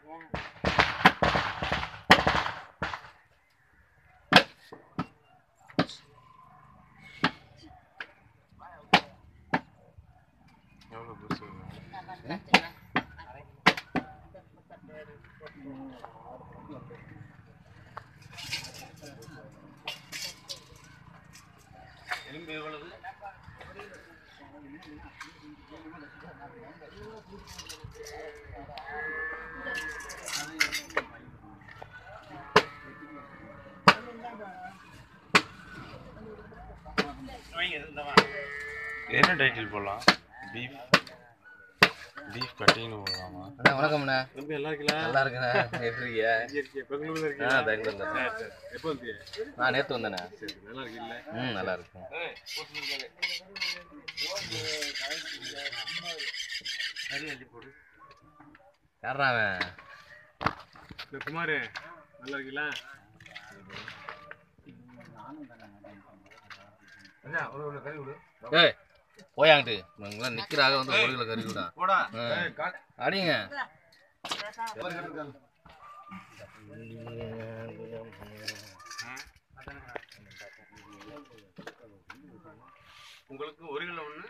எவ்வளோ பெருசு வரும்? எலும்பு எவ்வளவு என்ன டைட்டில் போடலாம் பீஃப் பீஃப் கட்டிங்னு போடலாமா அண்ணா வணக்கம்ண்ணா தம்பி நல்லா இருக்கலாம் நல்லா இருக்குண்ணா எப்படி இருக்கீங்க இருக்கீங்க பெங்களூர்ல ஆ இருக்கீங்க பெங்களூர்ல சரி, சரி. எப்போ வந்தீங்க நான் நேற்று வந்தேண்ணே சரி நல்லா இருக்கீங்களா ம் நல்லா இருக்கும் சரி அள்ளி போடு யாரா அவன் இந்த குமார் நல்லா இருக்கீங்களா ஏய் போயாங்கிட்டு இவங்களாம் நிற்கிறாக வந்து ஒரு கிலோ கறி கூட போடா அடிங்க உங்களுக்கு ஒரு கிலோ ஒன்று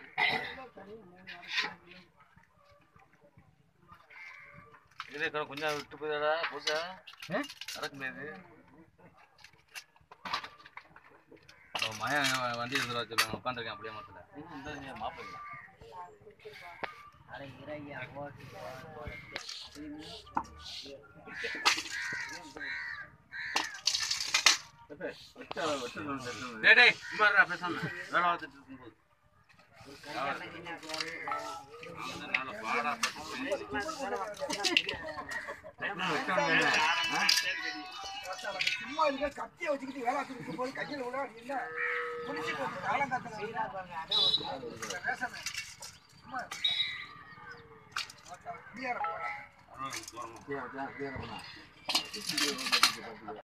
இது கொஞ்சம் விட்டு போயிடா புதுசா நடக்க முடியாது மயம் வண்டி எடுத்துட்டு வர சொல்லுவாங்க உட்காந்துருக்கேன் அப்படியே மாட்டல மாப்பிள்ளை டேய் டேய் சும்மா இருடா பேசாம வேலை பார்த்துட்டு இருக்கும்போது சும்மா இருக்க கத்தியை வச்சுக்கிட்டு வேலை பார்த்துட்டு போது கையில் விட இல்ல முடிச்சு போட்டு காலங்காத்துல பேசணும் சும்மா நீ யாரை போடா?